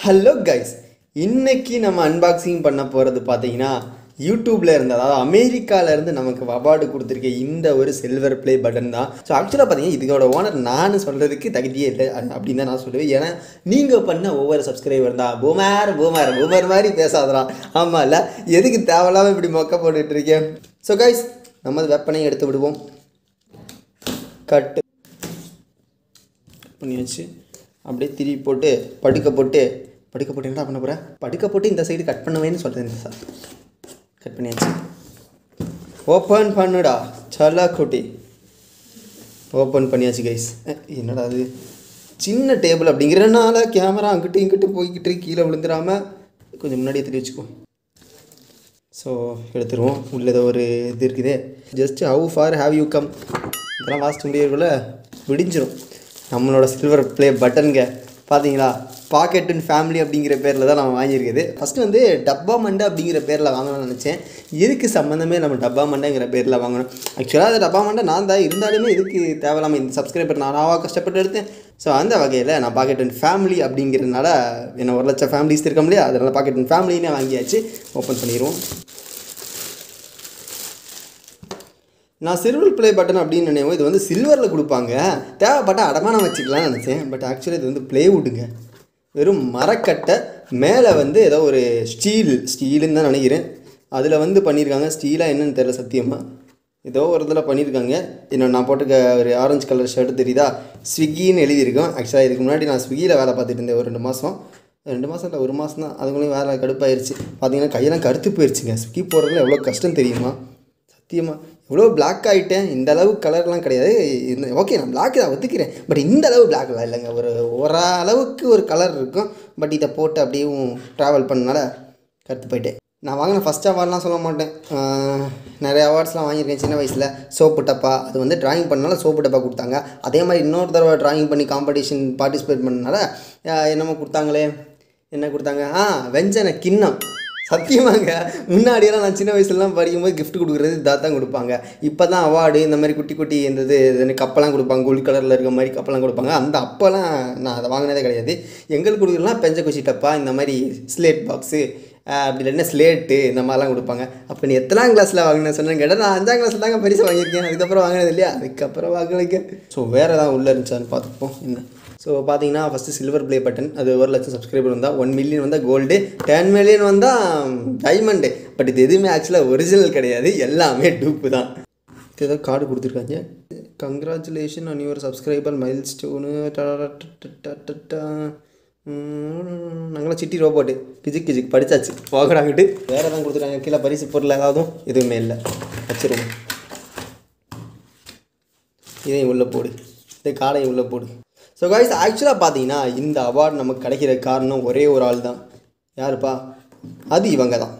hello guys இன்னைக்கு நம்ம unboxing பண்ண போகிறது பார்த்தீங்கன்னா யூடியூப்ல இருந்து அதாவது அமெரிக்கால இருந்து நமக்கு அவார்டு கொடுத்துருக்க இந்த ஒரு சில்வர் ப்ளே பட்டன் தான் ஸோ ஆக்சுவலாக பார்த்தீங்கன்னா இதோட ஓனர் நான் சொல்கிறதுக்கு தகுதியே இல்லை அது அப்படின்னு தான் நான் சொல்லுவேன் ஏன்னா நீங்கள் பண்ண ஒவ்வொரு சப்ஸ்கிரைபர் தான் பூமார் பூமார் பூமர் மாதிரி பேசாதறான் ஆமாம் இல்லை எதுக்கு தேவையில்லாமல் இப்படி மொக்க போட்டுட்டு இருக்கேன் ஸோ கைஸ் நம்ம வெப்பனையும் எடுத்து விடுவோம் கட்டு பண்ணி வச்சு அப்படியே திருப்பி போட்டு படுக்க போட்டு படுக்க போட்டு என்ன பண்ண போகிறேன் படுக்க போட்டு இந்த சைடு கட் பண்ணுவேன்னு சொல்கிறேன் சார் கட் பண்ணியாச்சு ஓப்பன் பண்ணுடா சலா குட்டி ஓப்பன் பண்ணியாச்சு கைஸ் என்னடா அது சின்ன டேபிள் அப்படிங்கிறனால கேமரா அங்கிட்டு இங்கிட்டு போய்கிட்டு கீழே விழுந்துடாம கொஞ்சம் முன்னாடியே திருப்பி வச்சுக்கோ ஸோ எடுத்துருவோம் உள்ள ஏதோ ஒரு இது இருக்குது just how far have you come இதெல்லாம் வாசிச்சு முடியக்குள்ள விடிஞ்சிரும் நம்மளோட சில்வர் ப்ளே பட்டனுங்க பார்த்தீங்களா பாக்கெட் அண்ட் ஃபேமிலி அப்படிங்கிற பேரில் தான் நான் வாங்கியிருக்குது ஃபஸ்ட்டு வந்து டப்பா மண்டை அப்படிங்கிற பேரில் வாங்கணும்னு நினச்சேன் எதுக்கு சம்மந்தமே நம்ம டப்பா மண்டைங்கிற பேரில் வாங்கணும் ஆக்சுவலாக அது டப்பா மண்டை நான் தான் இருந்தாலுமே இதுக்கு தேவையில்லாமல் இந்த சப்ஸ்கிரைபர் நானாவா கஷ்டப்பட்டு எடுத்தேன் ஸோ அந்த வகையில் நான் பாக்கெட் அண்ட் ஃபேமிலி அப்படிங்கிறதுனால என்ன ஒரு லட்சம் ஃபேமிலிஸ் இருக்கோம் இல்லையா அதனால் பாக்கெட் அண்ட் ஃபேமிலினே வாங்கியாச்சு ஓப்பன் பண்ணிடுவோம் நான் சில்வர் ப்ளே பட்டன் அப்படின்னு நினைவும் இது வந்து சில்வரில் கொடுப்பாங்க தேவைப்பட்ட அடமானம் வச்சுக்கலாம்னு நினச்சேன் பட் ஆக்சுவலி இது வந்து ப்ளேவுட்டுங்க வெறும் மரக்கட்டை மேலே வந்து ஏதோ ஒரு ஸ்டீல் ஸ்டீலுன்னு தான் நினைக்கிறேன் அதில் வந்து பண்ணியிருக்காங்க ஸ்டீலாக என்னன்னு தெரியல சத்தியமாக ஏதோ ஒரு இதில் பண்ணியிருக்காங்க இன்னும் நான் போட்டுக்க ஒரு ஆரஞ்சு கலர் ஷர்ட் தெரியுதா ஸ்விக்கின்னு எழுதியிருக்கோம் ஆக்சுவலாக இதுக்கு முன்னாடி நான் ஸ்விக்கியில் வேலை பார்த்துட்டு இருந்தேன் ஒரு ரெண்டு மாதம் ரெண்டு மாதம் இல்லை ஒரு மாதம் தான் அதுக்குள்ளேயும் வேலை கடுப்பாயிருச்சு பார்த்தீங்கன்னா கையெல்லாம் கருத்து போயிடுச்சுங்க ஸ்விக்கி போடுறதுல எவ்வளோ கஷ்டம் தெரியுமா சத்தியமாக எவ்வளோ பிளாக் ஆகிட்டேன் இந்த அளவு கலர்லாம் கிடையாது இந்த ஓகே நான் பிளாக் தான் ஒத்துக்கிறேன் பட் இந்த அளவு பிளாக்லாம் இல்லைங்க ஒரு ஓரளவுக்கு ஒரு கலர் இருக்கும் பட் இதை போட்டு அப்படியும் ட்ராவல் பண்ணனால கருத்து போயிட்டேன் நான் வாங்கின ஃபஸ்ட் அவார்ட்லாம் சொல்ல மாட்டேன் ஆஹ் நிறைய அவார்ட்ஸ்லாம் வாங்கியிருக்கேன் சின்ன வயசில் சோப்பு டப்பா அது வந்து டிராயிங் பண்ணனால சோப்பு டப்பா கொடுத்தாங்க அதே மாதிரி இன்னொரு தடவை டிராயிங் பண்ணி காம்படிஷன் பார்ட்டிசிபேட் பண்ணனால ஆஹ் என்னமோ கொடுத்தாங்களே என்ன கொடுத்தாங்க ஆ வெஞ்சன கிண்ணம் சத்தியமாங்க முன்னாடியெல்லாம் நான் சின்ன வயசுலலாம் படிக்கும்போது gift கொடுக்குறது இதாக தான் கொடுப்பாங்க இப்போ தான் அவார்டு இந்த மாதிரி குட்டி குட்டி இந்த இது இது கப்பெல்லாம் கொடுப்பாங்க கோல்டு கலரில் இருக்க மாதிரி கப்பெல்லாம் கொடுப்பாங்க அந்த அப்போல்லாம் நான் அதை வாங்கினதே கிடையாது எங்களுக்கு கொடுக்குறதுலாம் பெஞ்ச குச்சி டப்பா இந்த மாதிரி ஸ்லேட் பாக்ஸு அப்படி இல்லைன்னா ஸ்லேட்டு இந்த மாதிரிலாம் கொடுப்பாங்க அப்போ நீ எத்தனாம் கிளாஸில் வாங்கின சொன்னேன் கேட்டால் நான் அஞ்சாம் கிளாஸில் தாங்க பரிசு வாங்கியிருக்கேன் அதுக்கப்புறம் வாங்கினது இல்லையா அதுக்கப்புறம் வாங்கலைங்க ஸோ வேறு ஏதாவது உள்ளே இருந்துச்சான்னு பார்த்துப்போம் என்ன ஸோ பார்த்தீங்கன்னா ஃபஸ்ட்டு சில்வர் ப்ளே பட்டன் அது ஒரு லட்சம் சப்ஸ்கிரைபர் வந்தால் ஒன் மில்லியன் வந்தால் கோல்டு டென் மில்லியன் வந்தால் டைமண்டு பட் இது எதுவுமே ஆக்சுவலாக ஒரிஜினல் கிடையாது எல்லாமே டூப்பு தான் இது ஏதோ கார்டு கொடுத்துருக்காங்க congratulation on your subscriber milestone நாங்களாம் சிட்டி ரோபோட்டு கிஜிக் கிஜிக் படிச்சாச்சு போகடாங்கிட்டு வேறு எதாவது கொடுத்துருக்காங்க கீழே பரிசு பொருள் ஏதாவதும் எதுவுமே இல்லை வச்சிருவோம் இதையும் உள்ளே போடு இந்த காடையும் உள்ளே போடு ஸோ காய்ஸ் ஆக்சுவலாக பார்த்தீங்கன்னா இந்த அவார்டு நமக்கு கிடைக்கிற காரணம் ஒரே ஒரு ஆள் தான் யாருப்பா அது இவங்க தான்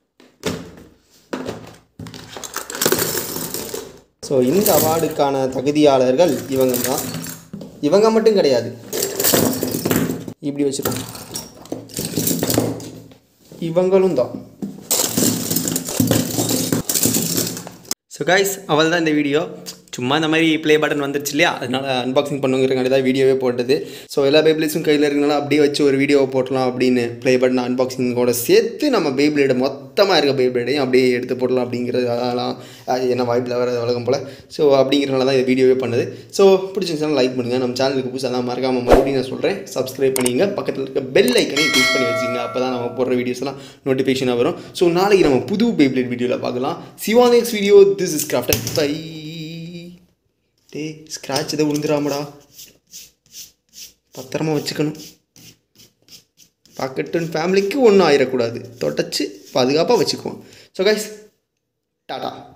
ஸோ இந்த அவார்டுக்கான தகுதியாளர்கள் இவங்க தான் இவங்க மட்டும் கிடையாது இப்படி வச்சுருக்கோம் இவங்களும் தான் ஸோ கைஸ் அவள் தான் இந்த வீடியோ சும்மா இந்த மாதிரி ப்ளே பட்டன் வந்துருச்சு இல்லையா அதனால் அன்பாக்சிங் பண்ணுங்கிறக்காண்டி தான் வீடியோவே போட்டது ஸோ எல்லா பேபிள்ஸும் கையில் இருக்கனால அப்படியே வச்சு ஒரு வீடியோவை போட்டலாம் அப்படின்னு ப்ளே பட்டன் அன்பாக்சிங்கோட சேர்த்து நம்ம பேபிளேடு மொத்தமாக இருக்க பேபிளேடையும் அப்படியே எடுத்து போடலாம் அப்படிங்கிறது அதெல்லாம் அது என்ன வாய்ப்பில் வர வழக்கம் போல் ஸோ அப்படிங்கிறனால தான் இந்த வீடியோவே பண்ணது ஸோ பிடிச்சிருந்துச்சுன்னா லைக் பண்ணுங்கள் நம்ம சேனலுக்கு புதுசாக தான் மறக்காமல் மறுபடியும் நான் சொல்கிறேன் சப்ஸ்கிரைப் பண்ணிங்க பக்கத்தில் இருக்க பெல் ஐக்கனையும் கிளிக் பண்ணி வச்சுங்க அப்போ தான் நம்ம போடுற வீடியோஸ்லாம் நோட்டிஃபிகேஷனாக வரும் ஸோ நாளைக்கு நம்ம புது பேபிளேட் வீடியோவில் பார்க்கலாம் Siva next video this is crafted by the scratch எதை விழுந்துடாமடா பத்திரமா வச்சுக்கணும் பாக்கெட்டு ஃபேமிலிக்கு ஒன்றும் ஆயிடக்கூடாது தொடச்சி பாதுகாப்பாக வச்சுக்குவோம் ஸோ கைஸ் டாடா